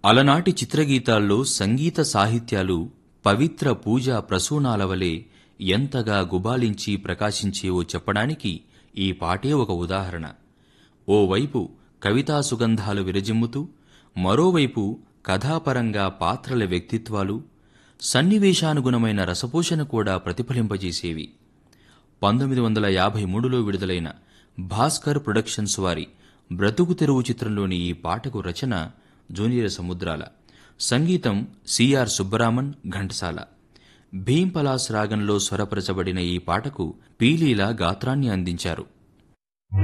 అలనాటి చిత్రగీతాల్లో సంగీత సాహిత్యాలు పవిత్ర పూజా ప్రసూనాల వలె ఎంతగా గుబాలించి ప్రకాశించేవో చెప్పడానికి ఈ పాటే ఒక ఉదాహరణ ఓవైపు కవితా సుగంధాలు విరజిమ్ముతూ మరోవైపు కథాపరంగా పాత్రల వ్యక్తిత్వాలు సన్నివేశానుగుణమైన రసపోషణ కూడా ప్రతిఫలింపజేసేవి పంతొమ్మిది వందల యాభై మూడులో విడుదలైన భాస్కర్ ప్రొడక్షన్స్ వారి బ్రతుకు తెరువు చిత్రంలోని ఈ పాటకు రచన జూనియర్ సముద్రాల సంగీతం సిఆర్ సుబ్బరామన్ ఘంటసాల భీంపలాస్ రాగంలో స్వరపరచబడిన ఈ పాటకు పీలీల గాత్రాన్ని అందించారు